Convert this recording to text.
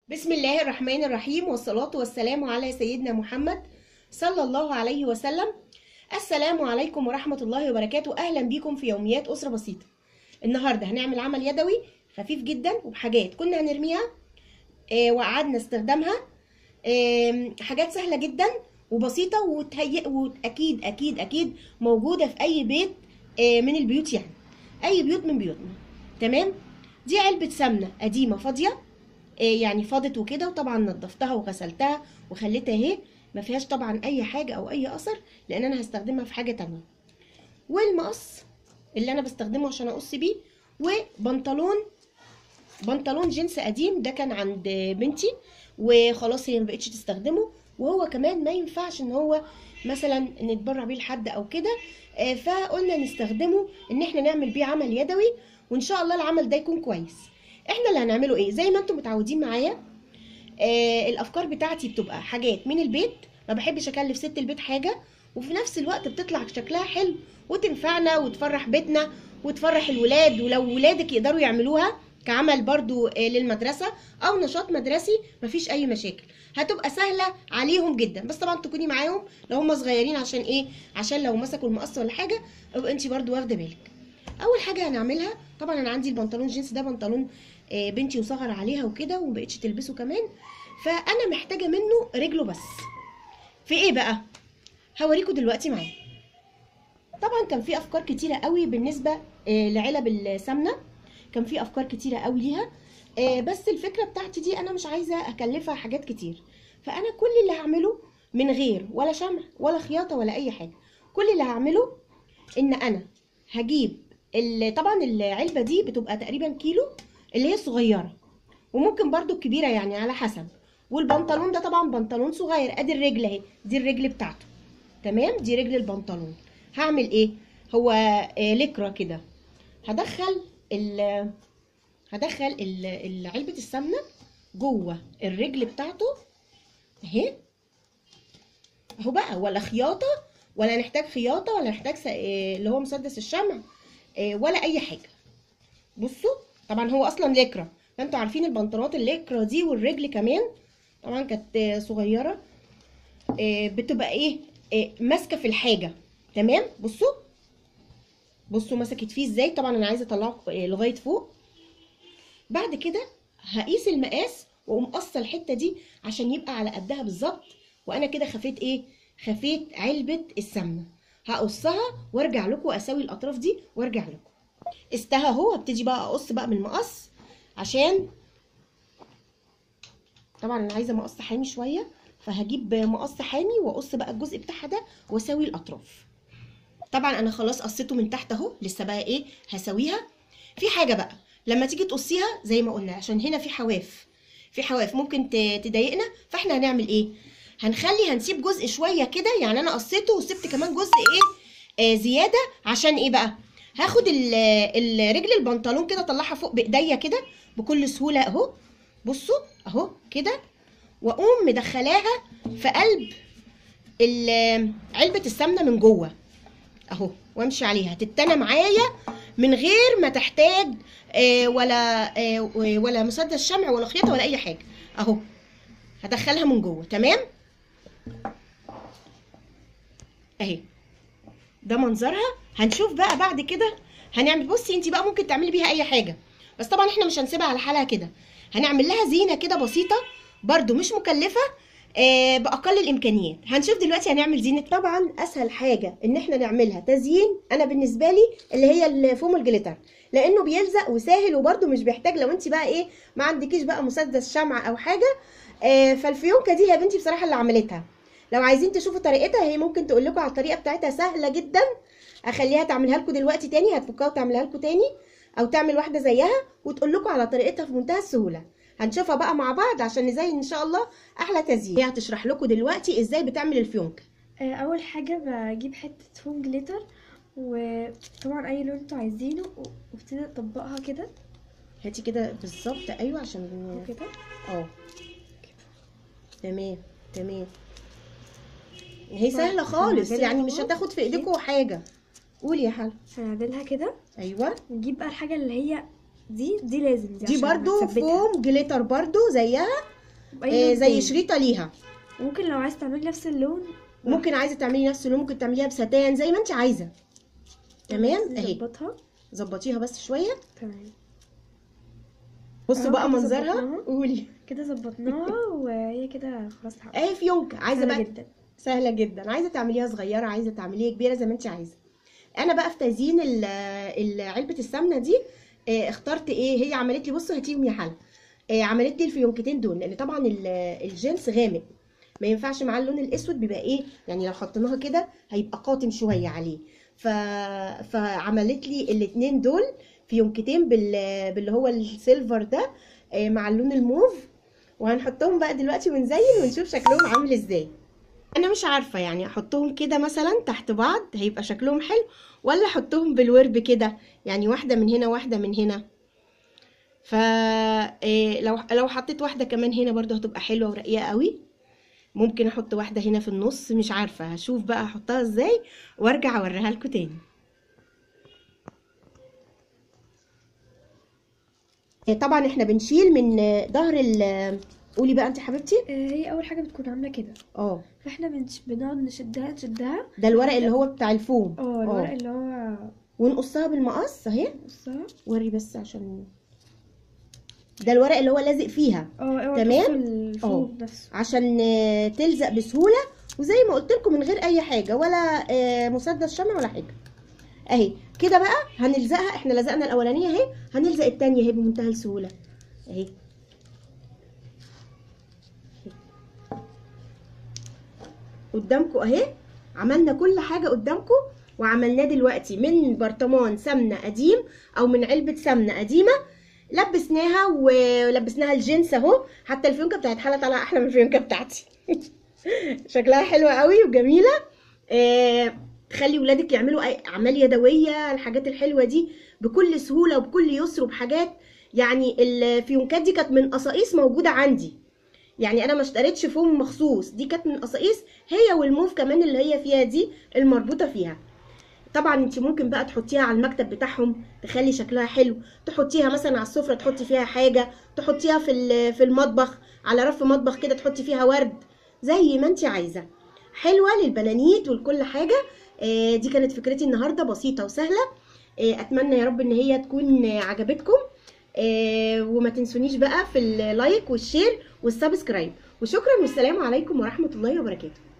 بسم الله الرحمن الرحيم والصلاة والسلام على سيدنا محمد صلى الله عليه وسلم السلام عليكم ورحمة الله وبركاته أهلا بيكم في يوميات أسرة بسيطة النهاردة هنعمل عمل يدوي خفيف جدا وبحاجات كنا هنرميها آه، وقعدنا استخدامها آم، حاجات سهلة جدا وبسيطة وتهيئ وأكيد أكيد أكيد موجودة في أي بيت آه، من البيوت يعني أي بيوت من بيوتنا تمام دي علبة سمنة قديمة فاضية إيه يعني فاضت وكده وطبعا نضفتها وغسلتها وخليتها اهي ما فيهاش طبعا اي حاجه او اي اثر لان انا هستخدمها في حاجه تانية والمقص اللي انا بستخدمه عشان اقص بيه وبنطلون بنطلون جينز قديم ده كان عند بنتي وخلاص هي ما بقتش تستخدمه وهو كمان ما ينفعش ان هو مثلا نتبرع بيه لحد او كده آه، فقلنا نستخدمه ان احنا نعمل بيه عمل يدوي وان شاء الله العمل ده يكون كويس احنا اللي هنعمله ايه زي ما انتم متعودين معايا آه الافكار بتاعتي بتبقى حاجات من البيت ما بحبش اكلف ست البيت حاجه وفي نفس الوقت بتطلع شكلها حلو وتنفعنا وتفرح بيتنا وتفرح الولاد ولو ولادك يقدروا يعملوها كعمل برضو آه للمدرسة أو نشاط مدرسي مفيش أي مشاكل هتبقى سهلة عليهم جدا بس طبعا تكوني معاهم لو هم صغيرين عشان إيه عشان لو مسكوا المقص ولا حاجة يبقى أنت برضو واخدة بالك أول حاجة هنعملها طبعا أنا عندي البنطلون جينز ده بنطلون آه، بنتي وصغر عليها وكده ومبقتش تلبسه كمان فانا محتاجه منه رجله بس في ايه بقى هوريكم دلوقتي معايا طبعا كان في افكار كتيره قوي بالنسبه آه، لعلب السمنه كان في افكار كتيره قوي ليها آه، بس الفكره بتاعتي دي انا مش عايزه اكلفها حاجات كتير فانا كل اللي هعمله من غير ولا شمع ولا خياطه ولا اي حاجه كل اللي هعمله ان انا هجيب ال- طبعا العلبه دي بتبقى تقريبا كيلو اللي هي الصغيره وممكن برضو الكبيره يعني على حسب والبنطلون ده طبعا بنطلون صغير ادي الرجل اهي دي الرجل بتاعته تمام دي رجل البنطلون هعمل ايه هو آه، لكرة كده هدخل ال هدخل ال- ال- علبة السمنة جوه الرجل بتاعته اهي اهو بقى ولا خياطة ولا نحتاج خياطة ولا نحتاج س- آه، اللي هو مسدس الشمع آه، ولا اي حاجة بصوا طبعا هو اصلا لكرة فانتوا عارفين البنطلونات اللكرة دي والرجل كمان طبعا كانت آه، صغيرة آه، بتبقى ايه آه، ماسكة في الحاجة تمام بصوا بصوا مسكت فيه ازاي طبعا انا عايزة اطلعه آه، لغاية فوق بعد كده هقيس المقاس واقوم قصه الحته دي عشان يبقى على قدها بالظبط وانا كده خفيت ايه خفيت علبه السمنه هقصها وارجع لكم اسوي الاطراف دي وارجع لكم استها اهو هبتدي بقى اقص بقى من المقص عشان طبعا انا عايزه مقص حامي شويه فهجيب مقص حامي واقص بقى الجزء بتاعها ده واسوي الاطراف طبعا انا خلاص قصيته من تحت اهو لسه بقى ايه هسويها في حاجه بقى لما تيجي تقصيها زي ما قلنا عشان هنا في حواف في حواف ممكن ت- تضايقنا فاحنا هنعمل ايه هنخلي هنسيب جزء شويه كده يعني انا قصيته وسبت كمان جزء ايه آه زياده عشان ايه بقى هاخد ال- الرجل البنطلون كده اطلعها فوق بايديا كده بكل سهوله اهو بصوا اهو كده واقوم مدخلاها في قلب ال- علبه السمنه من جوه اهو وامشي عليها تتنى معايا من غير ما تحتاج آه، ولا آه، ولا مسدس شمع ولا خياطه ولا اي حاجه اهو هدخلها من جوه تمام اهي ده منظرها هنشوف بقى بعد كده هنعمل بصي انت بقى ممكن تعملي بيها اي حاجه بس طبعا احنا مش هنسيبها على حالها كده هنعمل لها زينه كده بسيطه برضو مش مكلفه آه باقل الامكانيات هنشوف دلوقتي هنعمل زينه طبعا اسهل حاجه ان احنا نعملها تزيين انا بالنسبه لي اللي هي الفوم الجليتر لانه بيلزق وسهل وبرده مش بيحتاج لو انت بقى ايه ما عندكيش بقى مسدس شمع او حاجه آه فالفيونكه دي هي بنتي بصراحه اللي عملتها لو عايزين تشوفوا طريقتها هي ممكن تقول لكم على الطريقه بتاعتها سهله جدا اخليها تعملها لكم دلوقتي تاني هتفكها وتعملها لكم تاني او تعمل واحده زيها وتقول لكم على طريقتها في منتهى السهوله هنشوفها بقى مع بعض عشان نزين ان شاء الله احلى تزيين هي هتشرح لكم دلوقتي ازاي بتعمل الفيونكه آه، اول حاجه بجيب حته فوم جليتر وطبعا اي لون انتوا عايزينه و- وابتدي اطبقها كده هاتي كده بالظبط ايوه عشان وكده اه تمام تمام هي سهله خالص هنعملها يعني مش اهو. هتاخد في ايديكم حاجه قولي يا حلا هنعدلها كده ايوه ونجيب بقى الحاجه اللي هي دي دي لازم دي, دي عشان برضو هنثبتها. فوم جليتر برضو زيها بأي آه لون زي تاني. شريطه ليها ممكن لو عايز تعملي نفس اللون ممكن عايزه تعملي نفس اللون ممكن تعمليها بستان زي ما انت عايزه تمام بس اهي نظبطها ظبطيها بس شويه تمام بصوا أهو بقى كده منظرها ظبطناها. قولي كده ظبطناها وهي كده خلاص اتحمرت اهي فيونكه عايزه سهلة بقى جدا سهله جدا عايزه تعمليها صغيره عايزه تعمليها كبيره زي ما انت عايزه انا بقى في تزيين ال- ال- علبه السمنه دي آه، اخترت ايه هي عملت لي بصوا هاتيهم يا حلا آه، عملت لي الفيونكتين دول لان طبعا ال- الجنس غامق ما ينفعش معاه اللون الاسود بيبقى ايه يعني لو حطيناها كده هيبقى قاتم شويه عليه ف... فعملت لي الاتنين دول فيونكتين بال... باللي هو السيلفر ده آه، مع اللون الموف وهنحطهم بقى دلوقتي ونزين ونشوف شكلهم عامل ازاي انا مش عارفه يعني احطهم كده مثلا تحت بعض هيبقى شكلهم حلو ولا احطهم بالورب كده يعني واحده من هنا واحده من هنا ف إيه، لو لو حطيت واحده كمان هنا برضو هتبقى حلوه ورقيقه قوي ممكن احط واحده هنا في النص مش عارفه هشوف بقى احطها ازاي وارجع اوريها لكم تاني إيه، طبعا احنا بنشيل من آه، ظهر ال قولي بقى انت حبيبتي آه، هي اول حاجه بتكون عامله كده اه فاحنا بنش... بنقعد نشدها نشدها ده الورق اللي هو بتاع الفوم اه الورق اللي هو ونقصها بالمقص اهي نصها وري بس عشان ده الورق اللي هو لازق فيها اه اوعى تمام؟ تقصوا الفوم نفسه عشان آه، تلزق بسهوله وزي ما قلت لكم من غير اي حاجه ولا آه، مسدس شمع ولا حاجه اهي كده بقى هنلزقها احنا لزقنا الاولانيه اهي هنلزق التانية اهي بمنتهى السهوله اهي قدامكم اهي عملنا كل حاجه قدامكم وعملناه دلوقتي من برطمان سمنه قديم او من علبه سمنه قديمه لبسناها ولبسناها الجنس اهو حتى الفيونكه بتاعت حلا طالعه احلى من الفيونكه بتاعتي شكلها حلوه قوي وجميله آه، تخلي ولادك يعملوا اي اعمال يدويه الحاجات الحلوه دي بكل سهوله وبكل يسر وبحاجات يعني الفيونكات دي كانت من قصاقيس موجوده عندي يعني انا ما اشتريتش فوم مخصوص دي كانت من قصاقيس هي والموف كمان اللي هي فيها دي المربوطه فيها طبعا انت ممكن بقى تحطيها على المكتب بتاعهم تخلي شكلها حلو تحطيها مثلا على السفره تحطي فيها حاجه تحطيها في ال- في المطبخ على رف مطبخ كده تحطي فيها ورد زي ما انت عايزه حلوه للبنانيت ولكل حاجه آه، دي كانت فكرتي النهارده بسيطه وسهله آه، اتمنى يا رب ان هي تكون آه، عجبتكم آه، وما تنسونيش بقى في اللايك والشير والسبسكرايب وشكرا والسلام عليكم ورحمه الله وبركاته